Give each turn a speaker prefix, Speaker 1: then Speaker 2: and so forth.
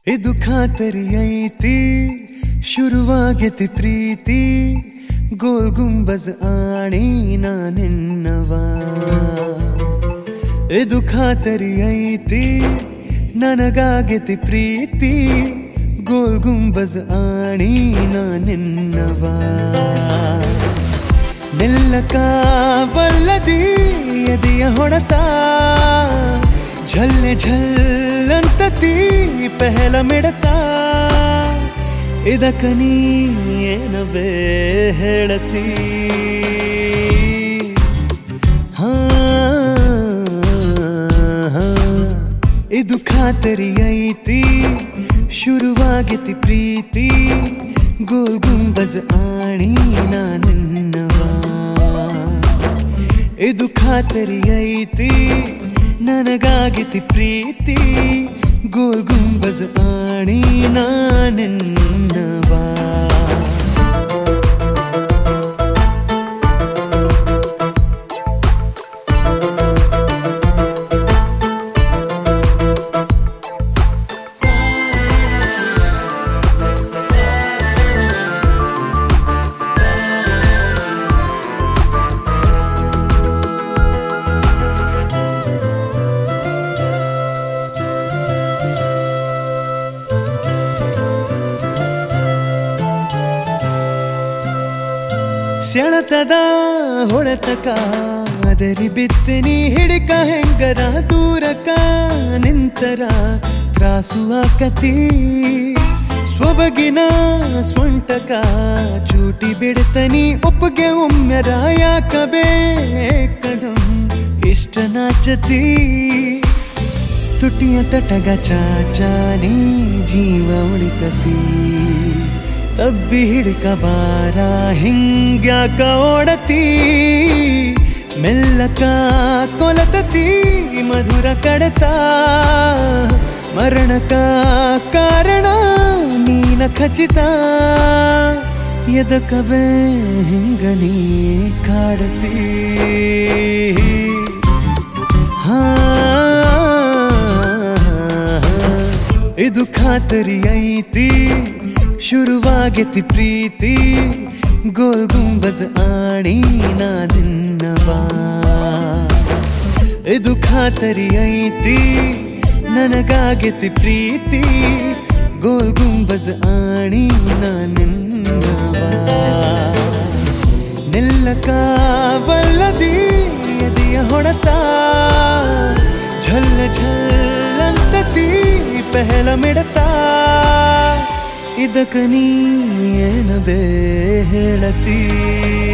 Speaker 1: ಇದು ಖಾತರಿ ಐತಿ ಶುರುವಾಗೆತಿ ಪ್ರೀತಿ ಗೋಲ್ ಗುಂಬಜ್ ಆಣಿ ನಾನೆನ್ನವ ಇದು ಖಾತರಿ ಐತಿ ನನಗಾಗೆತಿ ಪ್ರೀತಿ ಗೋಲ್ ಗುಂಬಜ್ ಆಣಿ ನಾನೆನ್ನವ ಮೆಲ್ಲಕಾವಲ್ಲದಿ ಎದೆಯ ಹೊಡೆತ ಝಲ್ಲೆ ಝಲ್ಲಂತತಿ ಪೆಹಲ ಮಿಡತ ಇದಕ್ಕ ನೀ ಏನವೇ ಹೇಳತಿ ಹಾ ಹಾ. ಇದು ಖಾತರಿ ಐತಿ ಶುರುವಾಗೆತಿ ಪ್ರೀತಿ ಗೋಲ್ ಗುಂಬಜ್ ಆಣಿ ನಾನೆನ್ನವ ಇದು ಖಾತರಿ ಐತಿ ನನಗಾಗಿತಿ ಪ್ರೀತಿ ಗೋಲ್ ಗುಂಬಜ್ ಆಣಿ ನಾನೆನ್ನವ ಸೆಳೆತದ ಹೊಡೆತಕ ಅದರಿ ಬಿತ್ತಿನಿ ಹಿಡಿಕ ಹೆಂಗರ ದೂರಕ ನಿಂತರ ತ್ರಾಸು ಆಕತಿ ಸ್ವಬಗಿನ ಸ್ವಂಟಕ ಚೂಟಿ ಬಿಡ್ತನಿ ಒಪ್ಪಗೆ ಒಮ್ಮೆರ ಯಾಕ ಬೇಕದಂ ಇಷ್ಟ ನಾಚತಿ ತುಟಿಯ ತಟಗ ಚಾಚಾನಿ ಜೀವ ಉಳಿತತಿ ತಬ್ಬಿ ಹಿಡ್ಕ ಬಾರ ಹಿಂಗ್ಯಾಕ ಓಡತಿ ಮೆಲ್ಲಕ ಕೊಲತತಿ ಮಧುರ ಕಡತ ಮರಣಕ ಕಾರಣ ನೀನ ಖಚಿತ ಎದಕ ಬೇ ಹಿಂಗ ನೀ ಕಾಡತಿ ಹಾ ಇದು ಖಾತರಿ ಐತಿ ಶುರುವಾಗೆತಿ ಪ್ರೀತಿ ಗೋಲ್ ಗುಂಬಜ್ ಆಣಿ ನಾನಿನ್ನವ ಇದು ಖಾತರಿ ಐತಿ ನನಗಾಗೆತಿ ಪ್ರೀತಿ ಗೋಲ್ ಗುಂಬಜ್ ಆಣಿ ನಾನಿನ್ನವ ನಿಲ್ಲಕಾವಲ್ಲದಿ ಎದೆಯ ಹೊಡೆತ ಝಲ್ಲ ಝಲ್ಲಂತತಿ ಪೆಹಲ ಮಿಡತ ಇದಕ್ಕ ನೀ ಏನಬೇ ಹೇಳತಿ